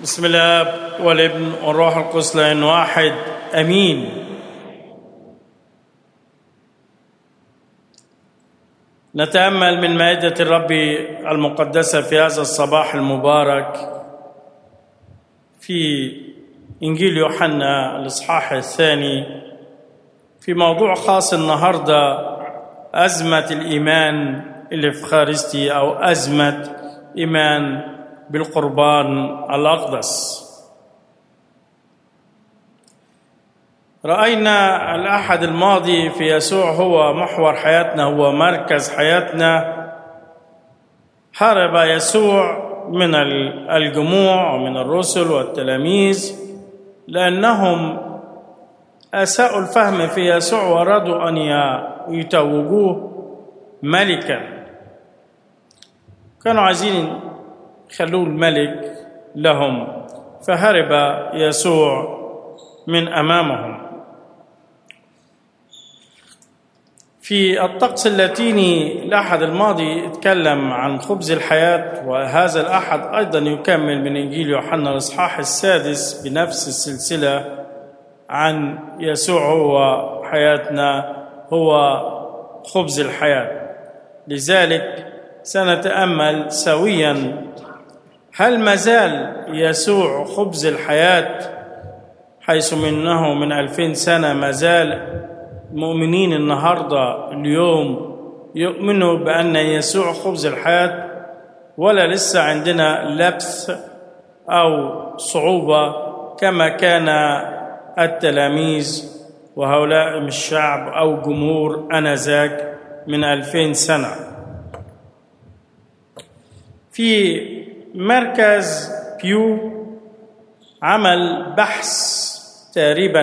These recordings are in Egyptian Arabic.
بسم الله والابن والروح القدس لان واحد امين نتامل من مائده الرب المقدسه في هذا الصباح المبارك في انجيل يوحنا الاصحاح الثاني في موضوع خاص النهارده ازمه الايمان الافخارستي او ازمه ايمان بالقربان الاقدس راينا الاحد الماضي في يسوع هو محور حياتنا هو مركز حياتنا هرب يسوع من الجموع ومن الرسل والتلاميذ لانهم اساءوا الفهم في يسوع وارادوا ان يتوجوه ملكا كانوا عايزين يخلوه الملك لهم فهرب يسوع من امامهم في الطقس اللاتيني الاحد الماضي اتكلم عن خبز الحياه وهذا الاحد ايضا يكمل من انجيل يوحنا الاصحاح السادس بنفس السلسله عن يسوع هو حياتنا هو خبز الحياه لذلك سنتامل سويا هل ما زال يسوع خبز الحياه حيث منه من ألفين سنة ما زال المؤمنين النهاردة اليوم يؤمنوا بأن يسوع خبز الحياة ولا لسه عندنا لبس أو صعوبة كما كان التلاميذ وهؤلاء من الشعب أو جمهور أنذاك من ألفين سنة في مركز بيو عمل بحث تقريبا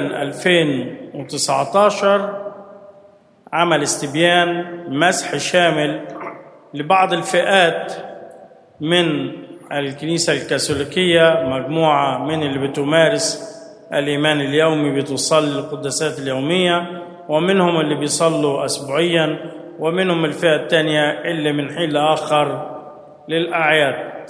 2019 عمل استبيان مسح شامل لبعض الفئات من الكنيسة الكاثوليكية مجموعة من اللي بتمارس الإيمان اليومي بتصلي القداسات اليومية ومنهم اللي بيصلوا أسبوعيا ومنهم الفئة الثانية اللي من حين لآخر للأعياد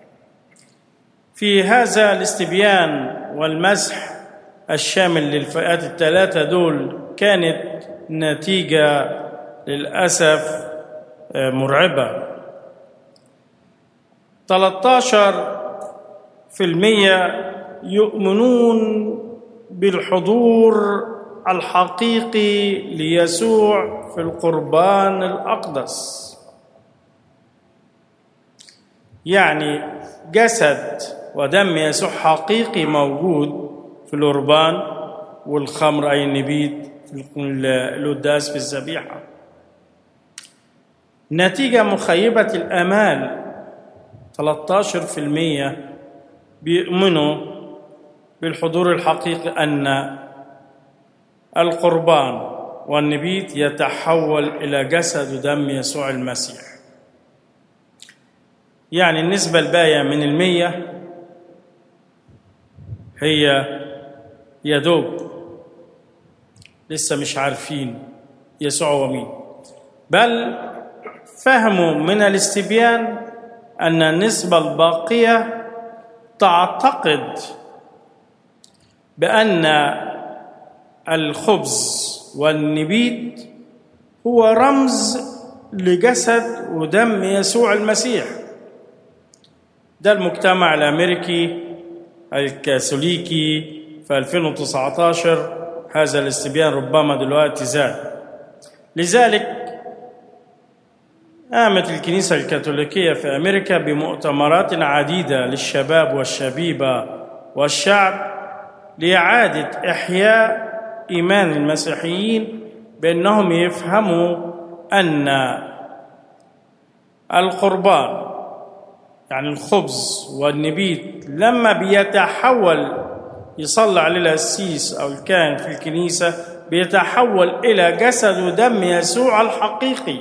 في هذا الاستبيان والمسح الشامل للفئات الثلاثة دول كانت نتيجة للأسف مرعبة 13 في المية يؤمنون بالحضور الحقيقي ليسوع في القربان الأقدس يعني جسد ودم يسوع حقيقي موجود في الأربان والخمر أي النبيذ في القداس في الذبيحة نتيجة مخيبة الآمال 13% بيؤمنوا بالحضور الحقيقي أن القربان والنبيذ يتحول إلى جسد ودم يسوع المسيح يعني النسبة الباقية من المية هي يدوب لسه مش عارفين يسوع هو مين بل فهموا من الاستبيان أن النسبة الباقية تعتقد بأن الخبز والنبيذ هو رمز لجسد ودم يسوع المسيح ده المجتمع الامريكي الكاثوليكي في 2019 هذا الاستبيان ربما دلوقتي زاد لذلك قامت الكنيسة الكاثوليكية في أمريكا بمؤتمرات عديدة للشباب والشبيبة والشعب لإعادة إحياء إيمان المسيحيين بأنهم يفهموا أن القربان يعني الخبز والنبيذ لما بيتحول يصلى عليه القسيس او الكاهن في الكنيسه بيتحول الى جسد ودم يسوع الحقيقي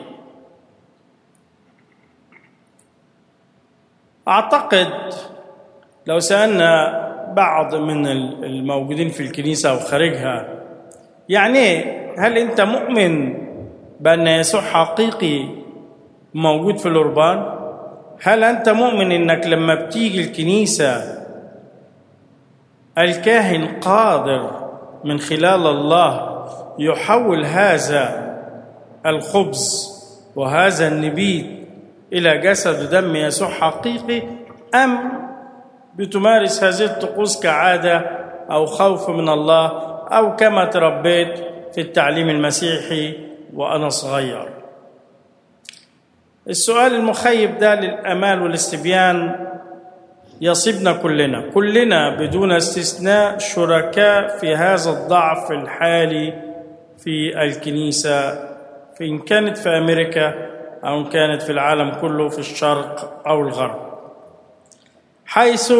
اعتقد لو سالنا بعض من الموجودين في الكنيسه او خارجها يعني هل انت مؤمن بان يسوع حقيقي موجود في القربان هل انت مؤمن انك لما بتيجي الكنيسه الكاهن قادر من خلال الله يحول هذا الخبز وهذا النبيذ الى جسد ودم يسوع حقيقي ام بتمارس هذه الطقوس كعاده او خوف من الله او كما تربيت في التعليم المسيحي وانا صغير السؤال المخيب ده للامال والاستبيان يصيبنا كلنا كلنا بدون استثناء شركاء في هذا الضعف الحالي في الكنيسه في ان كانت في امريكا او ان كانت في العالم كله في الشرق او الغرب حيث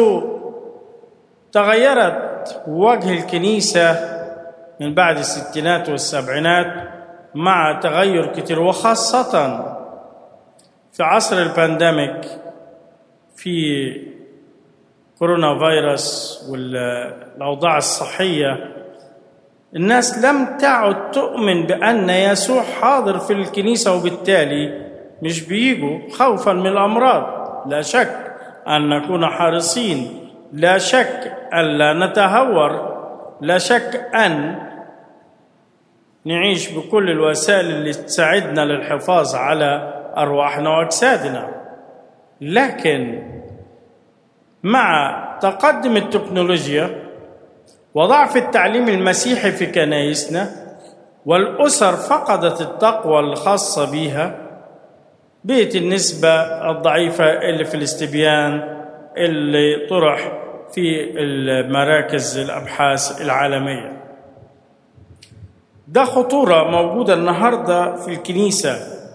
تغيرت وجه الكنيسه من بعد الستينات والسبعينات مع تغير كتير وخاصه في عصر البانديميك في كورونا فيروس والاوضاع الصحيه الناس لم تعد تؤمن بان يسوع حاضر في الكنيسه وبالتالي مش بيجوا خوفا من الامراض لا شك ان نكون حريصين لا شك الا نتهور لا شك ان نعيش بكل الوسائل اللي تساعدنا للحفاظ على ارواحنا واجسادنا لكن مع تقدم التكنولوجيا وضعف التعليم المسيحي في كنايسنا والاسر فقدت التقوى الخاصه بها بقت النسبه الضعيفه اللي في الاستبيان اللي طرح في المراكز الابحاث العالميه ده خطوره موجوده النهارده في الكنيسه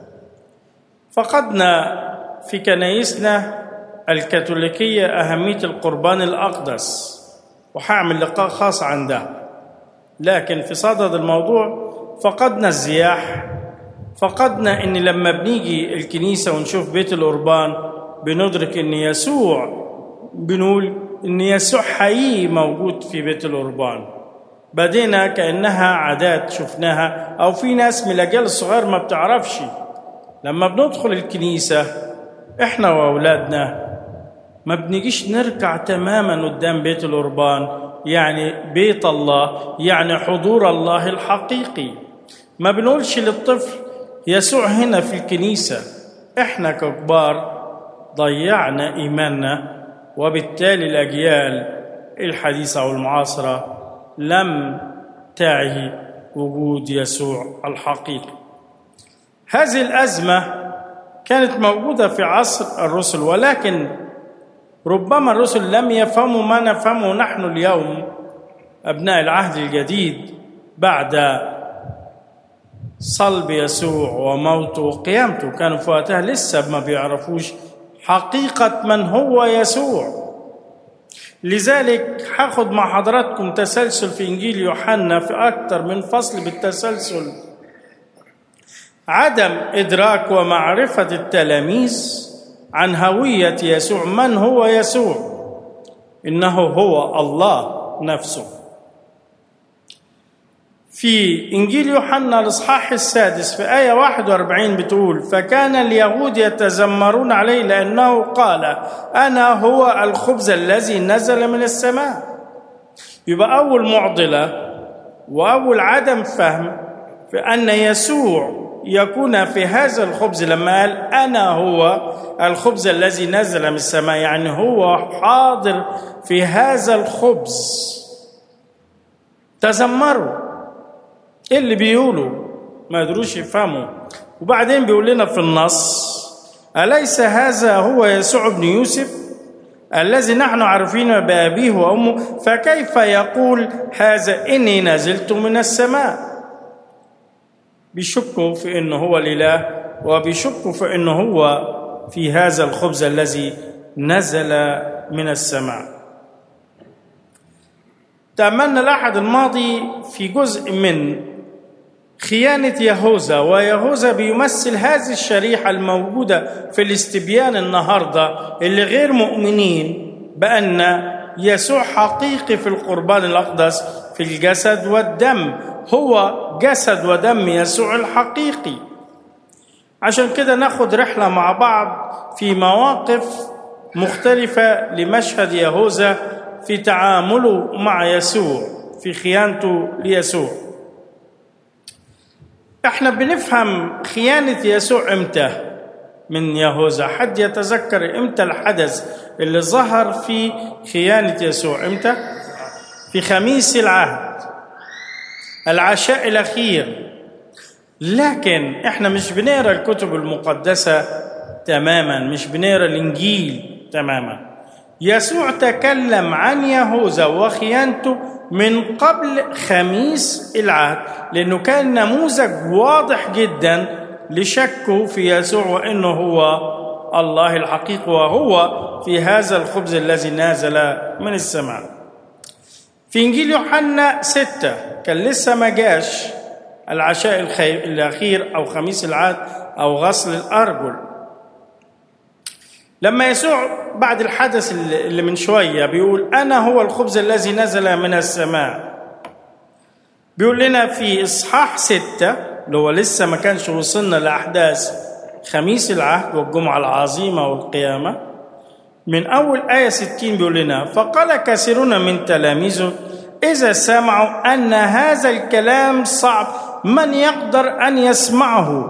فقدنا في كنايسنا الكاثوليكية أهمية القربان الأقدس وهعمل لقاء خاص عن ده لكن في صدد الموضوع فقدنا الزياح فقدنا ان لما بنيجي الكنيسة ونشوف بيت القربان بندرك ان يسوع بنقول ان يسوع حقيقي موجود في بيت القربان بدينا كأنها عادات شفناها أو في ناس من الأجيال الصغير ما بتعرفش لما بندخل الكنيسة إحنا وأولادنا ما بنجيش نركع تماما قدام بيت القربان يعني بيت الله يعني حضور الله الحقيقي ما بنقولش للطفل يسوع هنا في الكنيسة احنا ككبار ضيعنا إيماننا وبالتالي الأجيال الحديثة أو المعاصرة لم تعي وجود يسوع الحقيقي هذه الأزمة كانت موجودة في عصر الرسل ولكن ربما الرسل لم يفهموا ما نفهمه نحن اليوم ابناء العهد الجديد بعد صلب يسوع وموته وقيامته كانوا في وقتها لسه ما بيعرفوش حقيقة من هو يسوع لذلك هاخد مع حضراتكم تسلسل في إنجيل يوحنا في أكثر من فصل بالتسلسل عدم إدراك ومعرفة التلاميذ عن هوية يسوع من هو يسوع إنه هو الله نفسه في إنجيل يوحنا الإصحاح السادس في آية 41 بتقول فكان اليهود يتذمرون عليه لأنه قال أنا هو الخبز الذي نزل من السماء يبقى أول معضلة وأول عدم فهم في أن يسوع يكون في هذا الخبز لما قال انا هو الخبز الذي نزل من السماء يعني هو حاضر في هذا الخبز تذمروا ايه اللي بيقولوا ما قدروش يفهموا وبعدين بيقول لنا في النص اليس هذا هو يسوع بن يوسف الذي نحن عارفين بابيه وامه فكيف يقول هذا اني نزلت من السماء بيشكوا في انه هو الاله وبيشكوا في انه هو في هذا الخبز الذي نزل من السماء تأملنا الأحد الماضي في جزء من خيانة يهوذا ويهوذا بيمثل هذه الشريحة الموجودة في الاستبيان النهاردة اللي غير مؤمنين بأن يسوع حقيقي في القربان الأقدس في الجسد والدم هو جسد ودم يسوع الحقيقي عشان كده ناخد رحلة مع بعض في مواقف مختلفة لمشهد يهوذا في تعامله مع يسوع في خيانته ليسوع احنا بنفهم خيانة يسوع امتى من يهوذا حد يتذكر امتى الحدث اللي ظهر في خيانة يسوع امتى في خميس العهد العشاء الأخير لكن احنا مش بنقرا الكتب المقدسة تماما مش بنقرا الإنجيل تماما يسوع تكلم عن يهوذا وخيانته من قبل خميس العهد لأنه كان نموذج واضح جدا لشكه في يسوع وأنه هو الله الحقيقي وهو في هذا الخبز الذي نازل من السماء في إنجيل يوحنا ستة كان لسه ما جاش العشاء الأخير أو خميس العهد أو غسل الأرجل لما يسوع بعد الحدث اللي من شوية بيقول أنا هو الخبز الذي نزل من السماء بيقول لنا في إصحاح ستة اللي هو لسه ما كانش وصلنا لأحداث خميس العهد والجمعة العظيمة والقيامة من أول آية 60 بيقول لنا فقال كثيرون من تلاميذه إذا سمعوا أن هذا الكلام صعب من يقدر أن يسمعه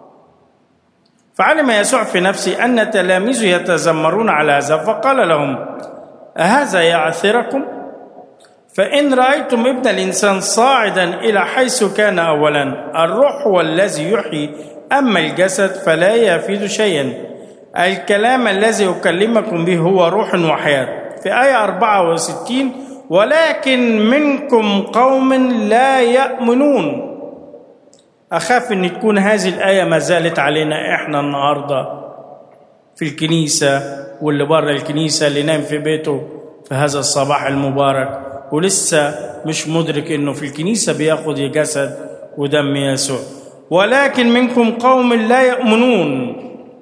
فعلم يسوع في نفسه أن تلاميذه يتذمرون على هذا فقال لهم أهذا يعثركم فإن رأيتم ابن الإنسان صاعدا إلى حيث كان أولا الروح هو الذي يحيي أما الجسد فلا يفيد شيئا الكلام الذي أكلمكم به هو روح وحياة في آية 64 ولكن منكم قوم لا يأمنون أخاف أن تكون هذه الآية ما زالت علينا إحنا النهاردة في الكنيسة واللي بره الكنيسة اللي نام في بيته في هذا الصباح المبارك ولسه مش مدرك أنه في الكنيسة بياخد جسد ودم يسوع ولكن منكم قوم لا يؤمنون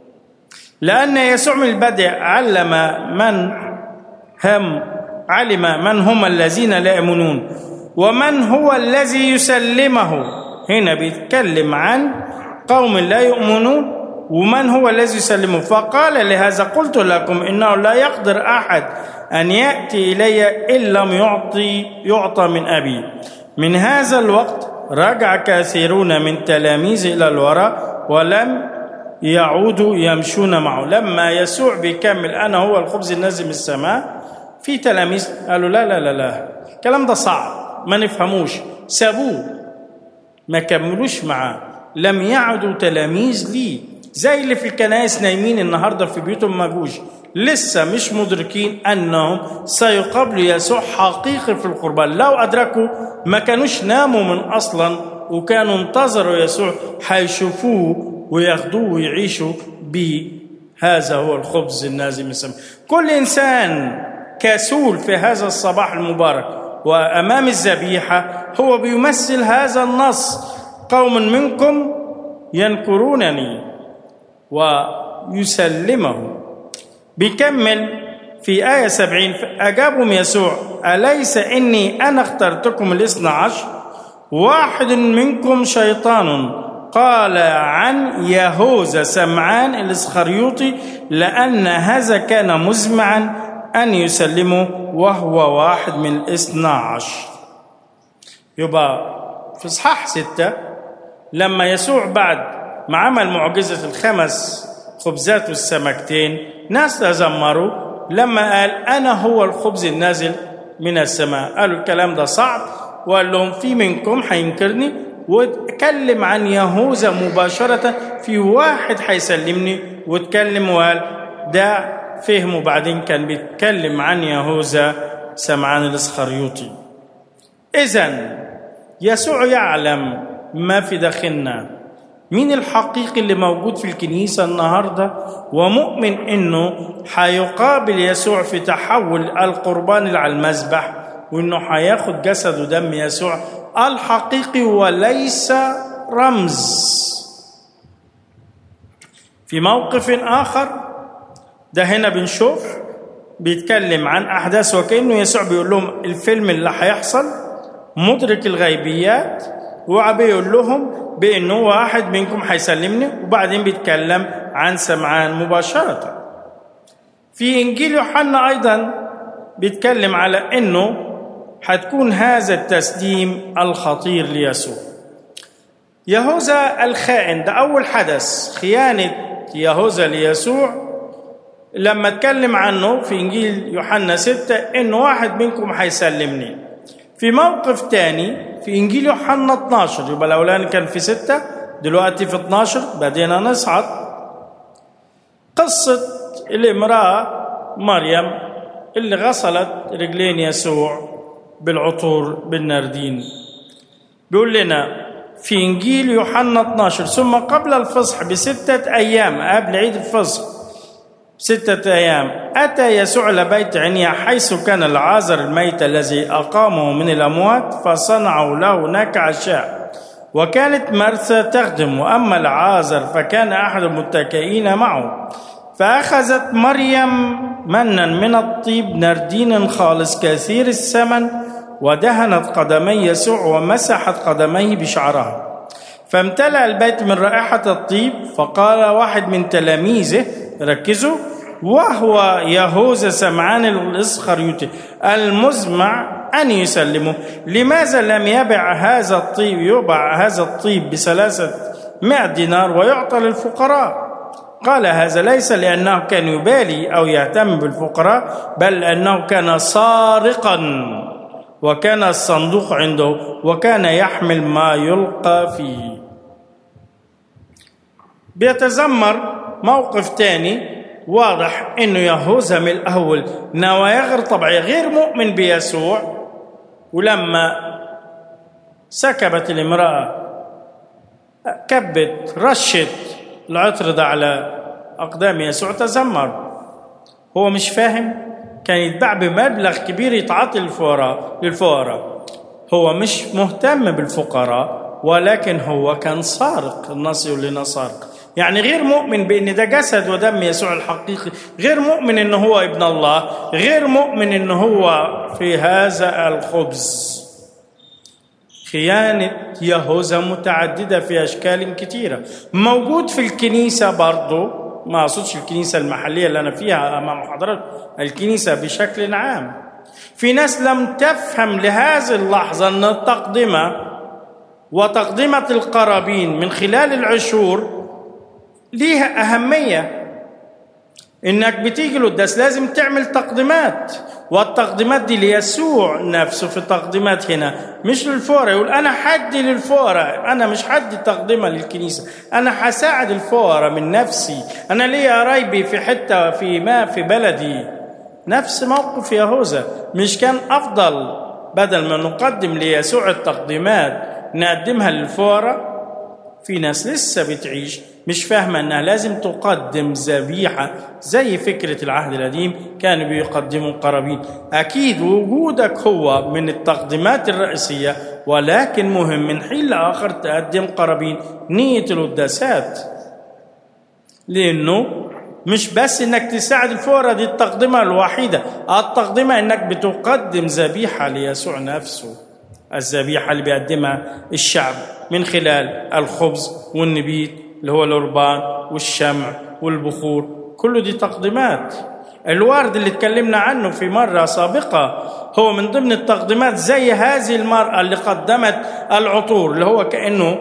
لأن يسوع من البدء علم من هم علم من هم الذين لا يؤمنون ومن هو الذي يسلمه هنا بيتكلم عن قوم لا يؤمنون ومن هو الذي يسلمه فقال لهذا قلت لكم انه لا يقدر احد ان ياتي الي ان لم يعطي يعطى من ابي من هذا الوقت رجع كثيرون من تلاميذ الى الوراء ولم يعودوا يمشون معه لما يسوع بيكمل انا هو الخبز النازل من السماء في تلاميذ قالوا لا لا لا لا الكلام ده صعب ما نفهموش سابوه ما كملوش معاه لم يعدوا تلاميذ ليه زي اللي في الكنائس نايمين النهارده في بيوتهم ما جوش لسه مش مدركين انهم سيقابلوا يسوع حقيقي في القربان لو ادركوا ما كانوش ناموا من اصلا وكانوا انتظروا يسوع هيشوفوه وياخدوه ويعيشوا به هذا هو الخبز النازل من السماء كل انسان كسول في هذا الصباح المبارك وامام الذبيحه هو بيمثل هذا النص قوم منكم ينكرونني ويسلمه بيكمل في آية سبعين أجابهم يسوع أليس إني أنا اخترتكم الاثنى عشر واحد منكم شيطان قال عن يهوذا سمعان الاسخريوطي لأن هذا كان مزمعا أن يسلمه وهو واحد من الاثنى عشر يبقى في إصحاح ستة لما يسوع بعد ما عمل معجزة الخمس خبزات والسمكتين ناس تذمروا لما قال أنا هو الخبز النازل من السماء قالوا الكلام ده صعب وقال لهم في منكم هينكرني واتكلم عن يهوذا مباشرة في واحد هيسلمني واتكلم وقال ده فهمه بعدين كان بيتكلم عن يهوذا سمعان الاسخريوطي إذا يسوع يعلم ما في داخلنا مين الحقيقي اللي موجود في الكنيسة النهاردة ومؤمن انه هيقابل يسوع في تحول القربان اللي على المذبح وانه هياخد جسد ودم يسوع الحقيقي وليس رمز في موقف آخر ده هنا بنشوف بيتكلم عن أحداث وكأنه يسوع بيقول لهم الفيلم اللي هيحصل مدرك الغيبيات وبيقول لهم بانه واحد منكم هيسلمني وبعدين بيتكلم عن سمعان مباشره في انجيل يوحنا ايضا بيتكلم على انه حتكون هذا التسليم الخطير ليسوع يهوذا الخائن ده اول حدث خيانه يهوذا ليسوع لما اتكلم عنه في انجيل يوحنا ستة ان واحد منكم هيسلمني في موقف تاني في انجيل يوحنا 12 يبقى الاولاني كان في ستة دلوقتي في 12 بدينا نصعد قصة الامرأة مريم اللي غسلت رجلين يسوع بالعطور بالناردين بيقول لنا في انجيل يوحنا 12 ثم قبل الفصح بستة ايام قبل عيد الفصح ستة أيام أتى يسوع إلى بيت عنيا حيث كان العازر الميت الذي أقامه من الأموات فصنعوا له هناك عشاء وكانت مرثى تخدم وأما العازر فكان أحد المتكئين معه فأخذت مريم منا من الطيب نردين خالص كثير الثمن ودهنت قدمي يسوع ومسحت قدميه بشعرها فامتلأ البيت من رائحة الطيب فقال واحد من تلاميذه ركزوا وهو يهوذا سمعان الاسخريوطي المزمع أن يسلمه لماذا لم يبع هذا الطيب يباع هذا الطيب بثلاثة مئة دينار ويعطى للفقراء قال هذا ليس لأنه كان يبالي أو يهتم بالفقراء بل أنه كان سارقا وكان الصندوق عنده وكان يحمل ما يلقى فيه بيتذمر موقف تاني واضح انه يهوذا من الاول نوايا غير طبيعيه غير مؤمن بيسوع ولما سكبت الامراه كبت رشت العطر ده على اقدام يسوع تذمر هو مش فاهم كان يتباع بمبلغ كبير يتعاطي للفقراء للفقراء هو مش مهتم بالفقراء ولكن هو كان سارق النص يقول لنا سارق يعني غير مؤمن بان ده جسد ودم يسوع الحقيقي غير مؤمن ان هو ابن الله غير مؤمن ان هو في هذا الخبز خيانة يهوذا متعددة في أشكال كثيرة موجود في الكنيسة برضه ما أقصدش الكنيسة المحلية اللي أنا فيها أمام حضرتك الكنيسة بشكل عام في ناس لم تفهم لهذه اللحظة أن التقدمة وتقدمة القرابين من خلال العشور ليها أهمية إنك بتيجي القداس لازم تعمل تقديمات والتقديمات دي ليسوع نفسه في التقديمات هنا مش للفقراء يقول أنا حدي للفقراء أنا مش حدي تقدمة للكنيسة أنا هساعد الفقراء من نفسي أنا ليا قرايبي في حتة في ما في بلدي نفس موقف يهوذا مش كان أفضل بدل ما نقدم ليسوع التقديمات نقدمها للفقراء في ناس لسه بتعيش مش فاهمة أنها لازم تقدم ذبيحة زي فكرة العهد القديم كانوا بيقدموا قرابين أكيد وجودك هو من التقديمات الرئيسية ولكن مهم من حين لآخر تقدم قرابين نية القداسات لأنه مش بس انك تساعد الفقراء دي التقدمة الوحيدة التقدمة انك بتقدم ذبيحة ليسوع نفسه الذبيحة اللي بيقدمها الشعب من خلال الخبز والنبيت اللي هو القربان والشمع والبخور كله دي تقديمات الورد اللي اتكلمنا عنه في مرة سابقة هو من ضمن التقديمات زي هذه المرأة اللي قدمت العطور اللي هو كأنه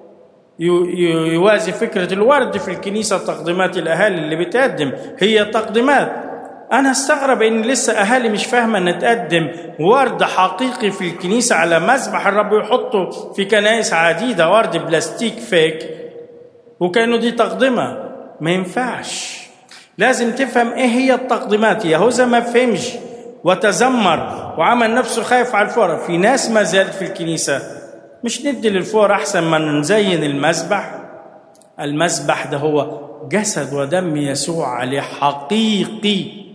يوازي فكرة الورد في الكنيسة تقديمات الأهالي اللي بتقدم هي تقديمات أنا استغرب إن لسه أهالي مش فاهمة إن تقدم ورد حقيقي في الكنيسة على مذبح الرب يحطه في كنائس عديدة ورد بلاستيك فيك وكأنه دي تقدمة ما ينفعش لازم تفهم إيه هي التقديمات يهوذا ما فهمش وتذمر وعمل نفسه خايف على الفقراء في ناس ما زالت في الكنيسة مش ندي للفقراء أحسن ما نزين المذبح المذبح ده هو جسد ودم يسوع عليه حقيقي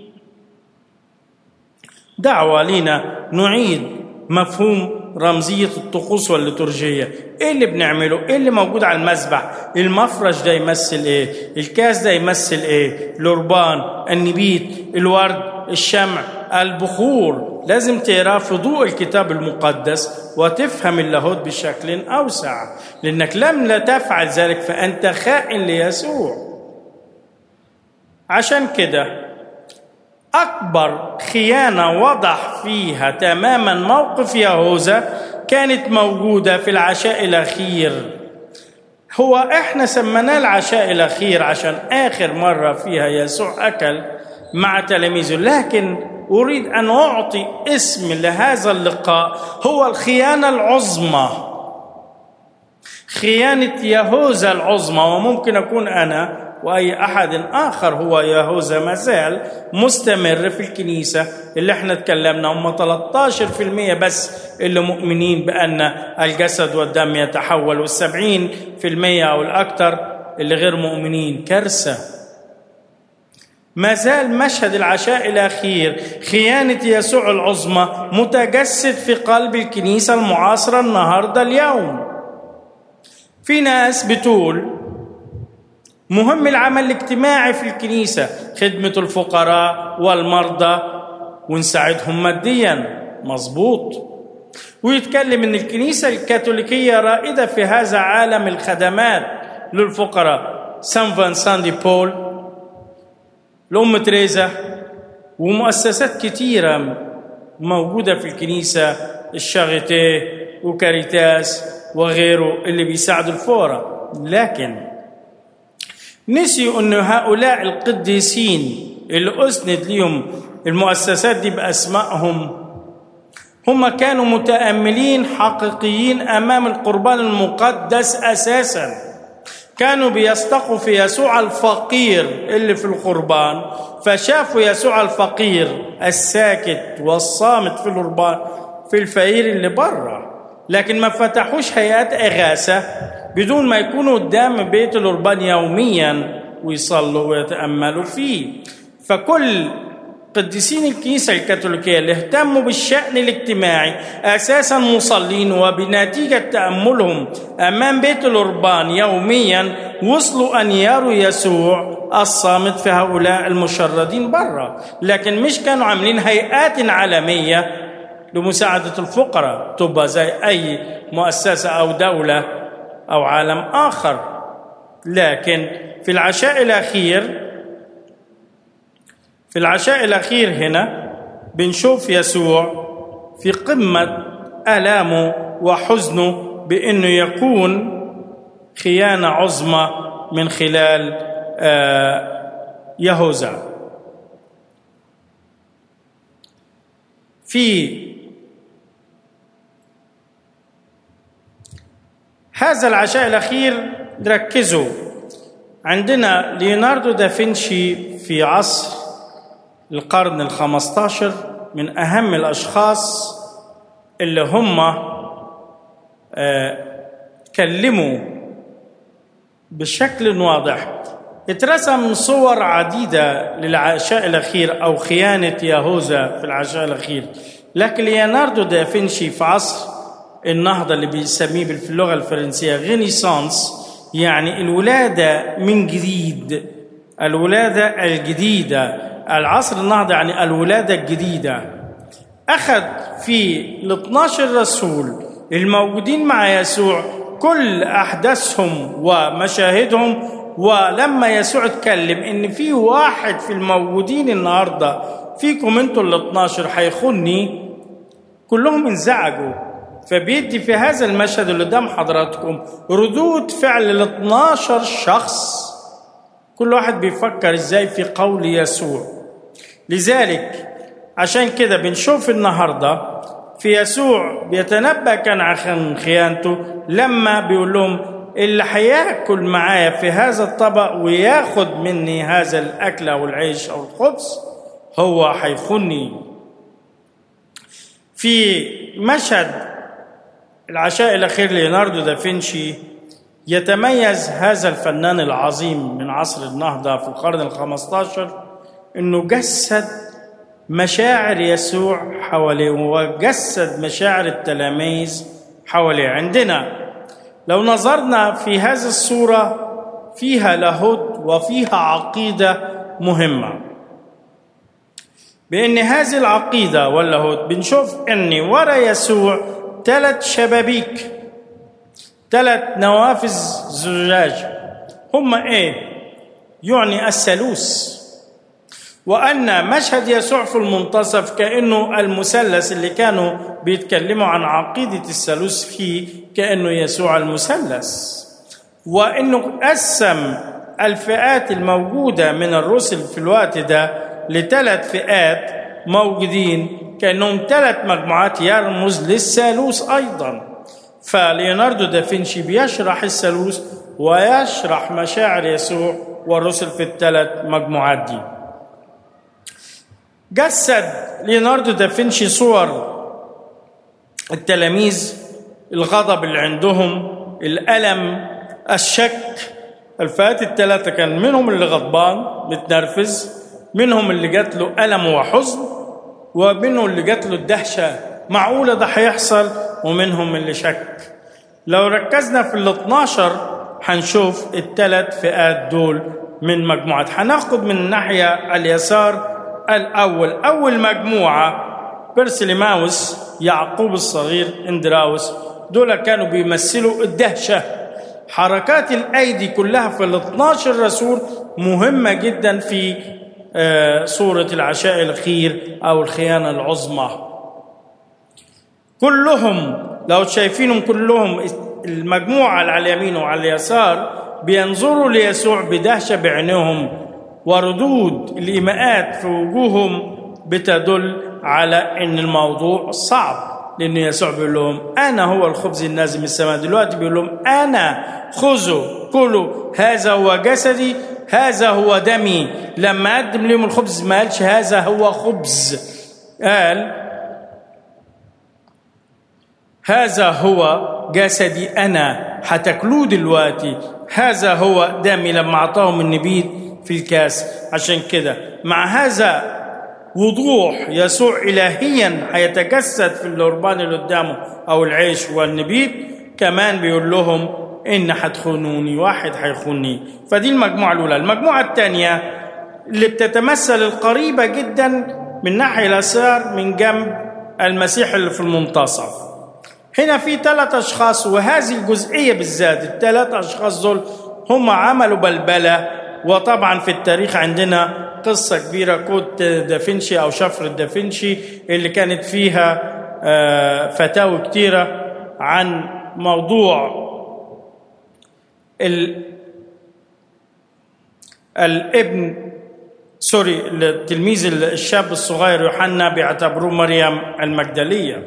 دعوة لينا نعيد مفهوم رمزية الطقوس والليتورجية ايه اللي بنعمله ايه اللي موجود على المذبح المفرش ده يمثل ايه الكاس ده يمثل ايه القربان النبيت الورد الشمع البخور لازم تقراه في ضوء الكتاب المقدس وتفهم اللاهوت بشكل اوسع لانك لم لا تفعل ذلك فانت خائن ليسوع عشان كده اكبر خيانه وضح فيها تماما موقف يهوذا كانت موجوده في العشاء الاخير هو احنا سميناه العشاء الاخير عشان اخر مره فيها يسوع اكل مع تلاميذه لكن اريد ان اعطي اسم لهذا اللقاء هو الخيانه العظمى خيانه يهوذا العظمى وممكن اكون انا واي احد اخر هو يهوذا ما زال مستمر في الكنيسه اللي احنا اتكلمنا هم 13% بس اللي مؤمنين بان الجسد والدم يتحول والسبعين في المية او الاكثر اللي غير مؤمنين كارثه ما زال مشهد العشاء الاخير خيانه يسوع العظمى متجسد في قلب الكنيسه المعاصره النهارده اليوم في ناس بتقول مهم العمل الاجتماعي في الكنيسة خدمة الفقراء والمرضى ونساعدهم ماديا مظبوط ويتكلم ان الكنيسة الكاثوليكية رائدة في هذا عالم الخدمات للفقراء سان فانسان دي بول الأم تريزا ومؤسسات كتيرة موجودة في الكنيسة الشاغيتيه وكاريتاس وغيره اللي بيساعدوا الفقراء لكن نسيوا أن هؤلاء القديسين اللي أسند لهم المؤسسات دي بأسمائهم هم كانوا متأملين حقيقيين أمام القربان المقدس أساسا كانوا بيستقوا في يسوع الفقير اللي في القربان فشافوا يسوع الفقير الساكت والصامت في القربان في الفقير اللي بره لكن ما فتحوش هيئات إغاثة بدون ما يكونوا قدام بيت القربان يوميا ويصلوا ويتأملوا فيه فكل قديسين الكنيسة الكاثوليكية اللي اهتموا بالشأن الاجتماعي أساسا مصلين وبنتيجة تأملهم أمام بيت القربان يوميا وصلوا أن يروا يسوع الصامت في هؤلاء المشردين برا لكن مش كانوا عاملين هيئات عالمية لمساعدة الفقراء تبقى زي أي مؤسسة أو دولة أو عالم آخر لكن في العشاء الأخير في العشاء الأخير هنا بنشوف يسوع في قمة آلامه وحزنه بأنه يكون خيانة عظمى من خلال يهوذا في هذا العشاء الأخير ركزوا عندنا ليوناردو دافنشي في عصر القرن الخمسة عشر من أهم الأشخاص اللي هم تكلموا بشكل واضح اترسم صور عديدة للعشاء الأخير أو خيانة يهوذا في العشاء الأخير لكن ليوناردو دافنشي في عصر النهضة اللي بيسميه باللغة الفرنسية غينيسانس يعني الولادة من جديد الولادة الجديدة العصر النهضة يعني الولادة الجديدة أخذ في ال 12 رسول الموجودين مع يسوع كل أحداثهم ومشاهدهم ولما يسوع اتكلم إن في واحد في الموجودين النهاردة فيكم انتوا ال 12 هيخوني كلهم انزعجوا فبيدي في هذا المشهد اللي قدام حضراتكم ردود فعل ال 12 شخص كل واحد بيفكر ازاي في قول يسوع لذلك عشان كده بنشوف النهارده في يسوع بيتنبأ كان عن خيانته لما بيقول لهم اللي هياكل معايا في هذا الطبق وياخد مني هذا الاكل او العيش او الخبز هو هيخوني في مشهد العشاء الاخير ليوناردو دافنشي يتميز هذا الفنان العظيم من عصر النهضة في القرن الخمسة عشر أنه جسد مشاعر يسوع حواليه وجسد مشاعر التلاميذ حواليه عندنا لو نظرنا في هذه الصورة فيها لاهوت وفيها عقيدة مهمة بأن هذه العقيدة واللاهوت بنشوف أن ورا يسوع ثلاث شبابيك ثلاث نوافذ زجاج هم ايه يعني الثالوث وأن مشهد يسوع في المنتصف كأنه المثلث اللي كانوا بيتكلموا عن عقيدة الثالوث فيه كأنه يسوع المثلث وأنه قسم الفئات الموجودة من الرسل في الوقت ده لثلاث فئات موجودين كأنهم ثلاث مجموعات يرمز للثالوث أيضا فليوناردو دافنشي بيشرح الثالوث ويشرح مشاعر يسوع والرسل في الثلاث مجموعات دي جسد ليوناردو دافنشي صور التلاميذ الغضب اللي عندهم الألم الشك الفئات الثلاثة كان منهم اللي غضبان متنرفز منهم اللي جات له ألم وحزن ومنهم اللي جات له الدهشة معقولة ده هيحصل ومنهم اللي شك لو ركزنا في ال 12 هنشوف الثلاث فئات دول من مجموعات هناخد من الناحية اليسار الأول أول مجموعة بيرسليماوس يعقوب الصغير اندراوس دول كانوا بيمثلوا الدهشة حركات الأيدي كلها في ال 12 رسول مهمة جدا في صورة العشاء الأخير أو الخيانة العظمى كلهم لو شايفينهم كلهم المجموعة على اليمين وعلى اليسار بينظروا ليسوع بدهشة بعينهم وردود الإيماءات في وجوههم بتدل على أن الموضوع صعب لأن يسوع بيقول لهم أنا هو الخبز النازل من السماء دلوقتي بيقول لهم أنا خذوا كلوا هذا هو جسدي هذا هو دمي لما قدم لهم الخبز ما قالش هذا هو خبز قال هذا هو جسدي أنا هتاكلوه دلوقتي هذا هو دمي لما أعطاهم النبيذ في الكاس عشان كده مع هذا وضوح يسوع إلهيا هيتجسد في القربان اللي قدامه أو العيش والنبيذ كمان بيقول لهم إن هتخونوني واحد هيخونني فدي المجموعة الأولى المجموعة الثانية اللي بتتمثل القريبة جدا من ناحية اليسار من جنب المسيح اللي في المنتصف هنا في ثلاث أشخاص وهذه الجزئية بالذات الثلاث أشخاص دول هم عملوا بلبلة وطبعا في التاريخ عندنا قصة كبيرة كود دافنشي أو شفرة دافنشي اللي كانت فيها فتاوي كتيرة عن موضوع ال الابن سوري التلميذ الشاب الصغير يوحنا بيعتبروه مريم المجدليه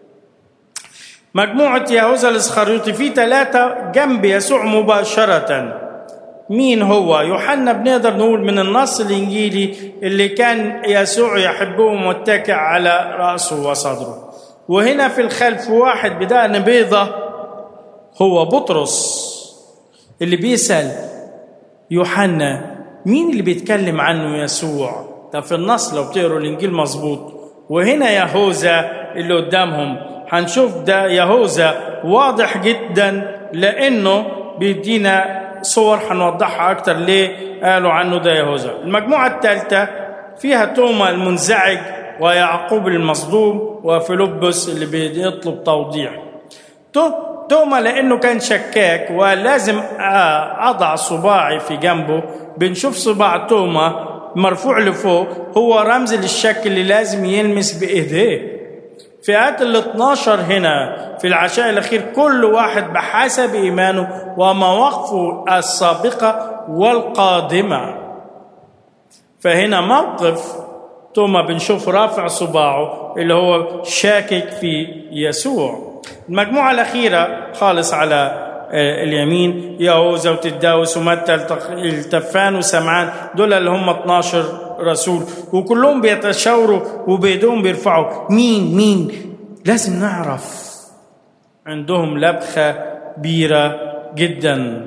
مجموعة يهوذا الإسخريوطي في ثلاثة جنب يسوع مباشرة مين هو؟ يوحنا بنقدر نقول من النص الإنجيلي اللي كان يسوع يحبه متكئ على رأسه وصدره وهنا في الخلف واحد بدقن بيضة هو بطرس اللي بيسأل يوحنا مين اللي بيتكلم عنه يسوع؟ ده في النص لو بتقروا الإنجيل مظبوط وهنا يهوذا اللي قدامهم هنشوف ده يهوذا واضح جدا لانه بيدينا صور هنوضحها اكتر ليه قالوا عنه ده يهوذا المجموعه الثالثه فيها توما المنزعج ويعقوب المصدوم وفيلبس اللي بيطلب توضيح توما لانه كان شكاك ولازم اضع صباعي في جنبه بنشوف صباع توما مرفوع لفوق هو رمز للشك اللي لازم يلمس بايديه فئات ال 12 هنا في العشاء الأخير كل واحد بحسب إيمانه ومواقفه السابقة والقادمة فهنا موقف توما بنشوف رافع صباعه اللي هو شاكك في يسوع المجموعة الأخيرة خالص على اليمين يهوذا وتداوس ومتى التفان وسمعان دول اللي هم 12 رسول وكلهم بيتشاوروا وبيدهم بيرفعوا مين مين لازم نعرف عندهم لبخة كبيرة جدا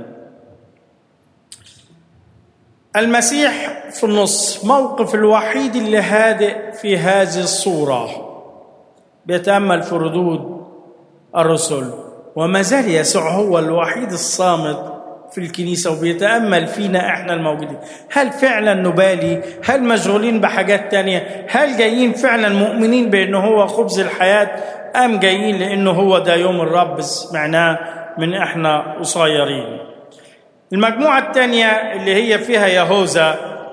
المسيح في النص موقف الوحيد اللي هادئ في هذه الصورة بيتأمل في ردود الرسل وما زال يسوع هو الوحيد الصامت في الكنيسة وبيتأمل فينا إحنا الموجودين هل فعلا نبالي هل مشغولين بحاجات تانية هل جايين فعلا مؤمنين بأنه هو خبز الحياة أم جايين لأنه هو ده يوم الرب سمعناه من إحنا قصيرين المجموعة الثانية اللي هي فيها يهوذا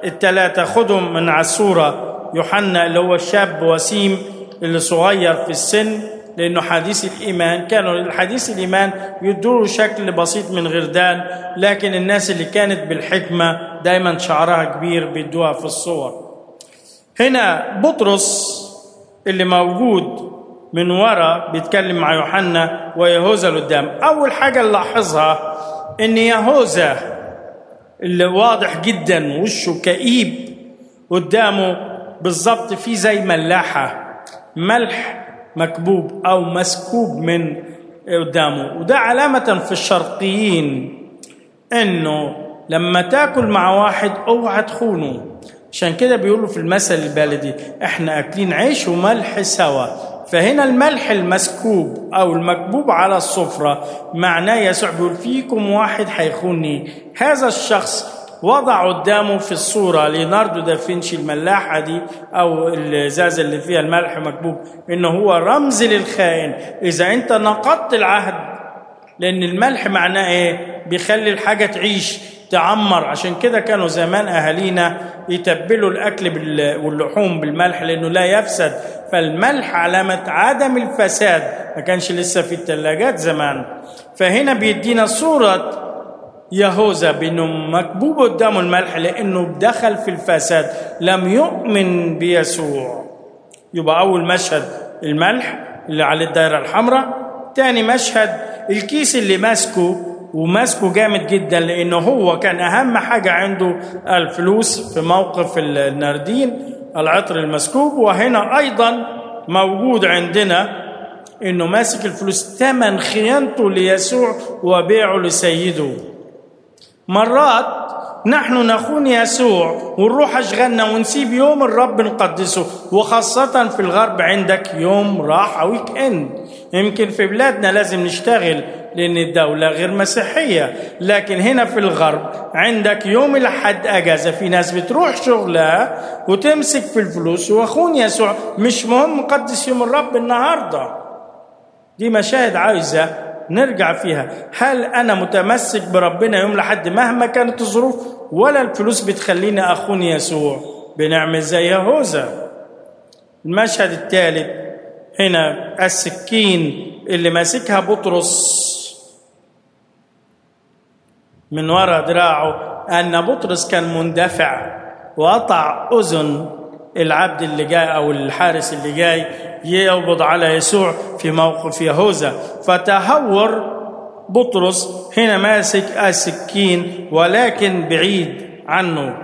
الثلاثة خدهم من على الصورة يوحنا اللي هو الشاب وسيم اللي صغير في السن لأنه حديث الإيمان كانوا الحديث الإيمان يدوا شكل بسيط من غردان لكن الناس اللي كانت بالحكمة دايما شعرها كبير بيدوها في الصور هنا بطرس اللي موجود من ورا بيتكلم مع يوحنا ويهوذا قدام أول حاجة نلاحظها إن يهوذا اللي واضح جدا وشه كئيب قدامه بالظبط في زي ملاحة ملح مكبوب أو مسكوب من قدامه وده علامة في الشرقيين إنه لما تاكل مع واحد اوعى تخونه عشان كده بيقولوا في المثل البلدي احنا اكلين عيش وملح سوا فهنا الملح المسكوب او المكبوب على السفره معناه يسوع بيقول فيكم واحد هيخوني هذا الشخص وضع قدامه في الصورة ليوناردو دافنشي الملاحة دي أو الإزازة اللي فيها الملح مكبوب إنه هو رمز للخائن إذا أنت نقضت العهد لأن الملح معناه إيه؟ بيخلي الحاجة تعيش تعمر عشان كده كانوا زمان أهالينا يتبلوا الأكل واللحوم بالملح لأنه لا يفسد فالملح علامة عدم الفساد ما كانش لسه في الثلاجات زمان فهنا بيدينا صورة يهوذا بأنه مكبوب قدامه الملح لأنه دخل في الفساد لم يؤمن بيسوع يبقى أول مشهد الملح اللي على الدائرة الحمراء تاني مشهد الكيس اللي ماسكه وماسكه جامد جدا لانه هو كان اهم حاجه عنده الفلوس في موقف الناردين العطر المسكوب وهنا ايضا موجود عندنا انه ماسك الفلوس ثمن خيانته ليسوع وبيعه لسيده مرات نحن نخون يسوع ونروح اشغلنا ونسيب يوم الرب نقدسه وخاصة في الغرب عندك يوم راحة ويك اند يمكن في بلادنا لازم نشتغل لأن الدولة غير مسيحية لكن هنا في الغرب عندك يوم الحد أجازة في ناس بتروح شغلها وتمسك في الفلوس وأخون يسوع مش مهم مقدس يوم الرب النهاردة دي مشاهد عايزة نرجع فيها هل أنا متمسك بربنا يوم لحد مهما كانت الظروف ولا الفلوس بتخليني أخون يسوع بنعمل زي يهوذا المشهد الثالث هنا السكين اللي ماسكها بطرس من وراء دراعه أن بطرس كان مندفع وقطع أذن العبد اللي جاي أو الحارس اللي جاي يقبض على يسوع في موقف يهوذا فتهور بطرس هنا ماسك السكين ولكن بعيد عنه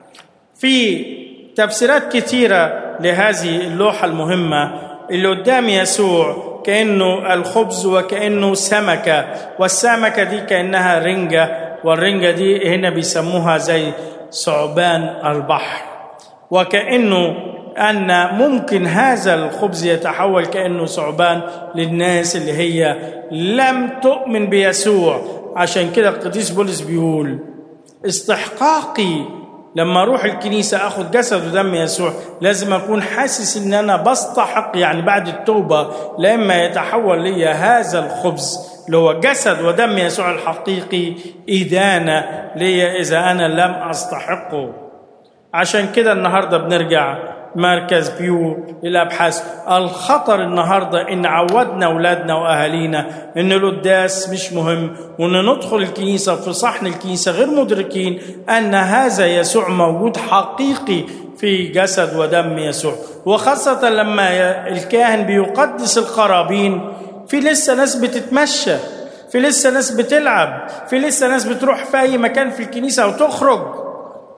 في تفسيرات كثيرة لهذه اللوحة المهمة اللي قدام يسوع كأنه الخبز وكأنه سمكة والسمكة دي كأنها رنجة والرنجة دي هنا بيسموها زي ثعبان البحر وكأنه أن ممكن هذا الخبز يتحول كأنه ثعبان للناس اللي هي لم تؤمن بيسوع عشان كده القديس بولس بيقول استحقاقي لما اروح الكنيسه اخد جسد ودم يسوع لازم اكون حاسس ان انا بستحق يعني بعد التوبه لما يتحول لي هذا الخبز اللي هو جسد ودم يسوع الحقيقي إدانة لي إذا أنا لم أستحقه عشان كده النهاردة بنرجع مركز بيو للأبحاث الخطر النهاردة إن عودنا أولادنا وأهالينا إن القداس مش مهم وإن ندخل الكنيسة في صحن الكنيسة غير مدركين أن هذا يسوع موجود حقيقي في جسد ودم يسوع وخاصة لما الكاهن بيقدس القرابين في لسه ناس بتتمشى في لسه ناس بتلعب في لسه ناس بتروح في أي مكان في الكنيسة وتخرج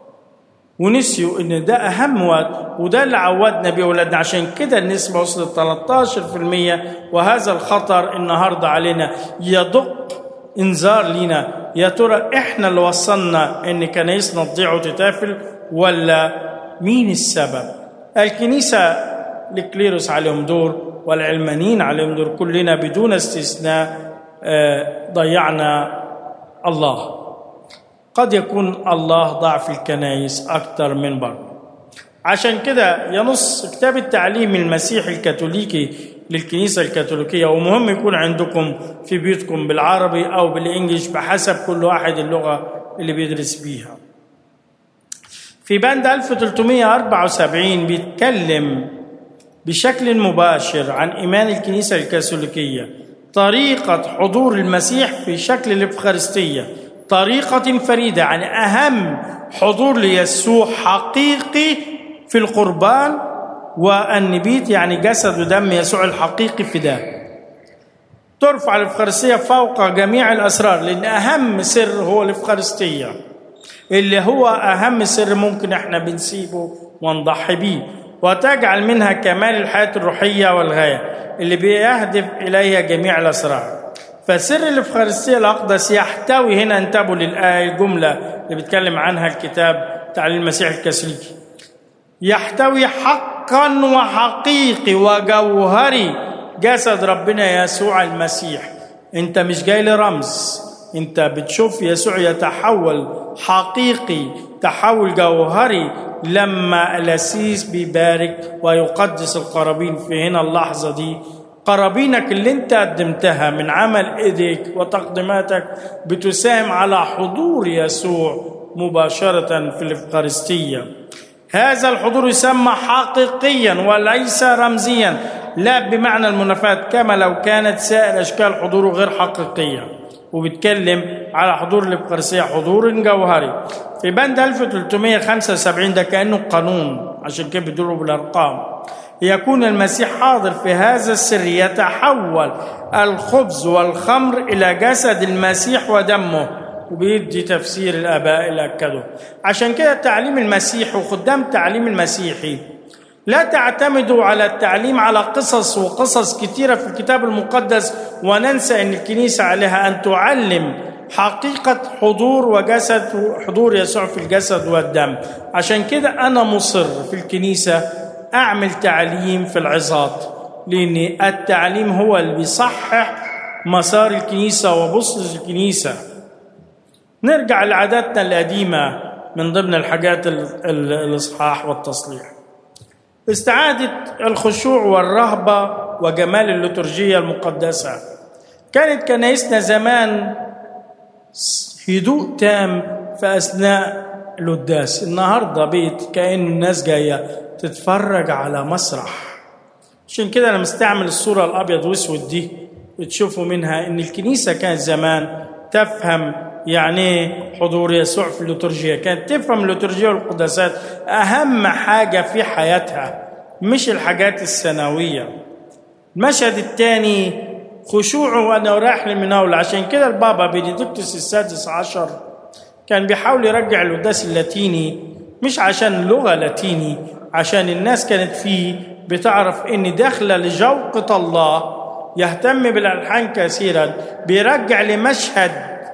ونسيوا ان ده اهم وقت وده اللي عودنا بيه اولادنا عشان كده النسبه وصلت 13% وهذا الخطر النهارده علينا يدق انذار لينا يا ترى احنا اللي وصلنا ان كنايسنا تضيع وتتافل ولا مين السبب الكنيسه الكليروس عليهم دور والعلمانيين عليهم دور كلنا بدون استثناء ضيعنا الله قد يكون الله ضاع في الكنائس أكثر من بره عشان كده ينص كتاب التعليم المسيحي الكاثوليكي للكنيسة الكاثوليكية ومهم يكون عندكم في بيوتكم بالعربي أو بالإنجليش بحسب كل واحد اللغة اللي بيدرس بيها في بند 1374 بيتكلم بشكل مباشر عن إيمان الكنيسة الكاثوليكية طريقة حضور المسيح في شكل الإفخارستية طريقة فريدة عن أهم حضور ليسوع حقيقي في القربان والنبيت يعني جسد ودم يسوع الحقيقي في ده ترفع الإفخارستية فوق جميع الأسرار لأن أهم سر هو الإفخارستية اللي هو أهم سر ممكن إحنا بنسيبه ونضحي بيه وتجعل منها كمال الحياة الروحية والغاية اللي بيهدف إليها جميع الأسرار فسر الإفخارستية الأقدس يحتوي هنا انتبهوا للآية الجملة اللي بيتكلم عنها الكتاب تعليم المسيح الكاثوليكي يحتوي حقا وحقيقي وجوهري جسد ربنا يسوع المسيح انت مش جاي لرمز انت بتشوف يسوع يتحول حقيقي تحول جوهري لما الاسيس بيبارك ويقدس القرابين في هنا اللحظه دي قرابينك اللي انت قدمتها من عمل ايديك وتقديماتك بتساهم على حضور يسوع مباشره في الافخارستيه هذا الحضور يسمى حقيقيا وليس رمزيا لا بمعنى المنافاة كما لو كانت سائر أشكال حضوره غير حقيقية وبيتكلم على حضور الإبقارسية حضور جوهري في بند 1375 ده كأنه قانون عشان كده بيدوروا بالأرقام يكون المسيح حاضر في هذا السر يتحول الخبز والخمر إلى جسد المسيح ودمه وبيدي تفسير الآباء اللي أكدوا عشان كده تعليم المسيح وخدام تعليم المسيحي لا تعتمدوا على التعليم على قصص وقصص كثيرة في الكتاب المقدس وننسى أن الكنيسة عليها أن تعلم حقيقة حضور وجسد حضور يسوع في الجسد والدم عشان كده أنا مصر في الكنيسة أعمل تعليم في العظات لأن التعليم هو اللي بيصحح مسار الكنيسة وبص الكنيسة نرجع لعاداتنا القديمة من ضمن الحاجات الإصحاح والتصليح استعادة الخشوع والرهبة وجمال الليتورجية المقدسة كانت كنايسنا زمان هدوء تام في أثناء القداس النهاردة بيت كأن الناس جاية تتفرج على مسرح عشان كده أنا مستعمل الصورة الأبيض وأسود دي تشوفوا منها إن الكنيسة كانت زمان تفهم يعني حضور يسوع في الليتورجية كانت تفهم الليتورجية والقداسات أهم حاجة في حياتها مش الحاجات السنوية المشهد الثاني خشوعه وأنا رايح لمناول عشان كده البابا بنديكتوس السادس عشر كان بيحاول يرجع القداس اللاتيني مش عشان لغة لاتيني عشان الناس كانت فيه بتعرف ان داخله لجوقة الله يهتم بالالحان كثيرا بيرجع لمشهد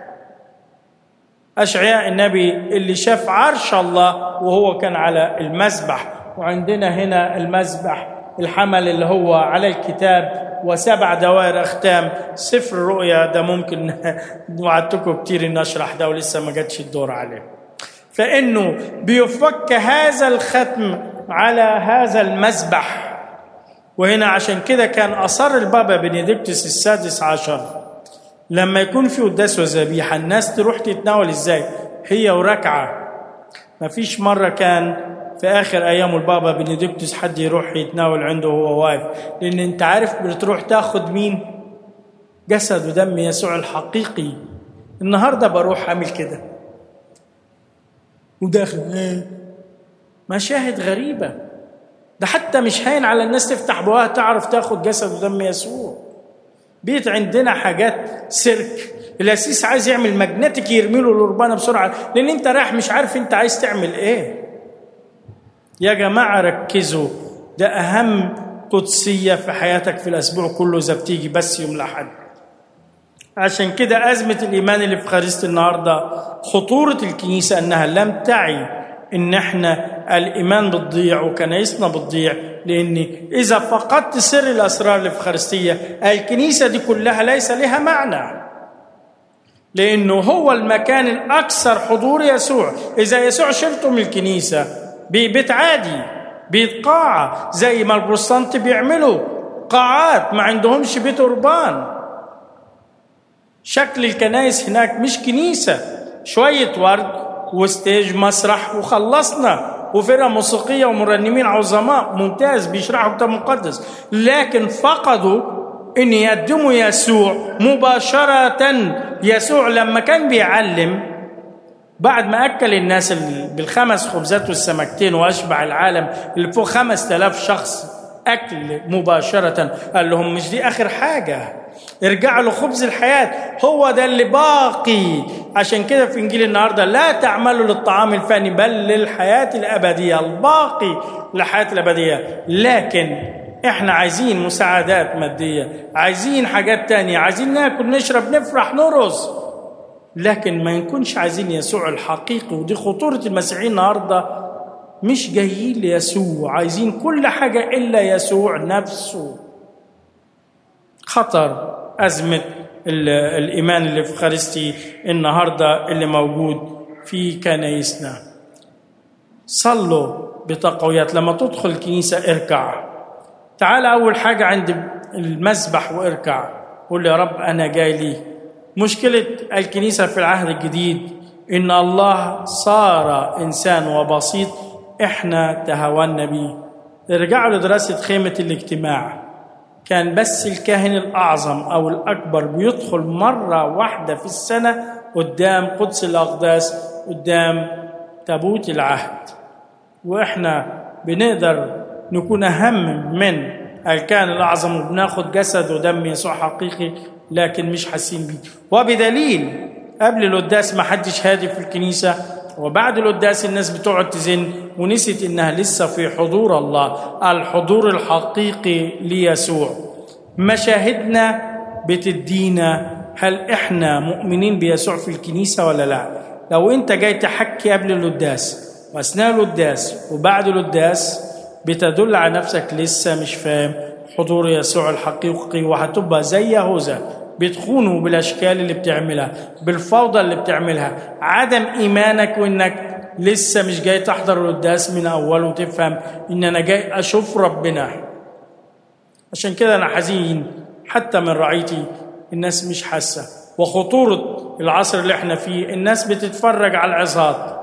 أشعياء النبي اللي شاف عرش الله وهو كان على المذبح وعندنا هنا المذبح الحمل اللي هو على الكتاب وسبع دوائر أختام سفر الرؤيا ده ممكن وعدتكم كتير إن أشرح ده ولسه ما جاتش الدور عليه فإنه بيفك هذا الختم على هذا المذبح وهنا عشان كده كان أصر البابا بنديكتس السادس عشر لما يكون في قداس وذبيحة الناس تروح تتناول ازاي هي وركعة ما فيش مرة كان في آخر أيام البابا بنديكتوس حد يروح يتناول عنده وهو واقف لأن أنت عارف بتروح تاخد مين جسد ودم يسوع الحقيقي النهاردة بروح أعمل كده وداخل ايه مشاهد غريبة ده حتى مش هين على الناس تفتح بواها تعرف تاخد جسد ودم يسوع بيت عندنا حاجات سيرك الاسيس عايز يعمل ماجنتيك يرمي له الربانه بسرعه لان انت رايح مش عارف انت عايز تعمل ايه يا جماعه ركزوا ده اهم قدسيه في حياتك في الاسبوع كله اذا بتيجي بس يوم الاحد عشان كده أزمة الإيمان اللي في خريطة النهاردة خطورة الكنيسة أنها لم تعي إن إحنا الإيمان بتضيع وكنايسنا بتضيع لأن إذا فقدت سر الأسرار الإفخارستية الكنيسة دي كلها ليس لها معنى لأنه هو المكان الأكثر حضور يسوع إذا يسوع شلته من الكنيسة بيت عادي بيت قاعة زي ما البروتستانت بيعملوا قاعات ما عندهمش بيت أربان شكل الكنائس هناك مش كنيسة شوية ورد وستيج مسرح وخلصنا وفرقة موسيقية ومرنمين عظماء ممتاز بيشرحوا كتاب مقدس لكن فقدوا ان يقدموا يسوع مباشرة يسوع لما كان بيعلم بعد ما أكل الناس بالخمس خبزات والسمكتين وأشبع العالم اللي فوق خمس تلاف شخص أكل مباشرة قال لهم مش دي آخر حاجة ارجعوا لخبز الحياة هو ده اللي باقي عشان كده في إنجيل النهاردة لا تعملوا للطعام الفاني بل للحياة الأبدية الباقي للحياة الأبدية لكن احنا عايزين مساعدات مادية عايزين حاجات تانية عايزين ناكل نشرب نفرح نرقص لكن ما نكونش عايزين يسوع الحقيقي ودي خطورة المسيحيين النهاردة مش جايين ليسوع عايزين كل حاجة إلا يسوع نفسه خطر أزمة الإيمان اللي في خارستي النهاردة اللي موجود في كنايسنا صلوا بتقويات لما تدخل الكنيسة اركع تعال أول حاجة عند المسبح واركع قول يا رب أنا جاي لي مشكلة الكنيسة في العهد الجديد إن الله صار إنسان وبسيط إحنا تهاونا بيه ارجعوا لدراسة خيمة الاجتماع كان بس الكاهن الأعظم أو الأكبر بيدخل مرة واحدة في السنة قدام قدس الأقداس قدام تابوت العهد وإحنا بنقدر نكون أهم من الكاهن الأعظم وبناخد جسد ودم يسوع حقيقي لكن مش حاسين بيه وبدليل قبل القداس ما حدش هادي في الكنيسة وبعد القداس الناس بتقعد تزن ونسيت انها لسه في حضور الله الحضور الحقيقي ليسوع مشاهدنا بتدينا هل احنا مؤمنين بيسوع في الكنيسة ولا لا لو انت جاي تحكي قبل القداس واثناء القداس وبعد القداس بتدل على نفسك لسه مش فاهم حضور يسوع الحقيقي وهتبقى زي يهوذا بتخونه بالاشكال اللي بتعملها بالفوضى اللي بتعملها عدم ايمانك وانك لسه مش جاي تحضر القداس من اوله وتفهم ان انا جاي اشوف ربنا عشان كده انا حزين حتى من رعيتي الناس مش حاسه وخطوره العصر اللي احنا فيه الناس بتتفرج على العظات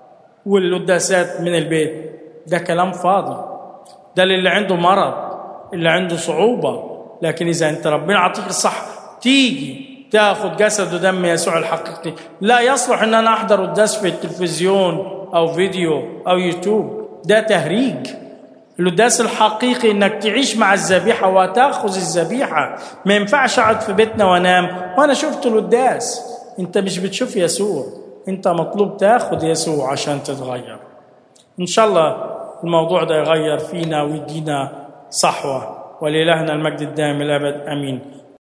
والقداسات من البيت ده كلام فاضي ده اللي عنده مرض اللي عنده صعوبه لكن اذا انت ربنا عطيك الصح تيجي تاخد جسد ودم يسوع الحقيقي لا يصلح ان انا احضر القداس في التلفزيون او فيديو او يوتيوب ده تهريج القداس الحقيقي انك تعيش مع الذبيحه وتاخذ الذبيحه ما ينفعش اقعد في بيتنا وانام وانا شفت القداس انت مش بتشوف يسوع انت مطلوب تاخذ يسوع عشان تتغير ان شاء الله الموضوع ده يغير فينا ويدينا صحوه ولإلهنا المجد الدائم الابد امين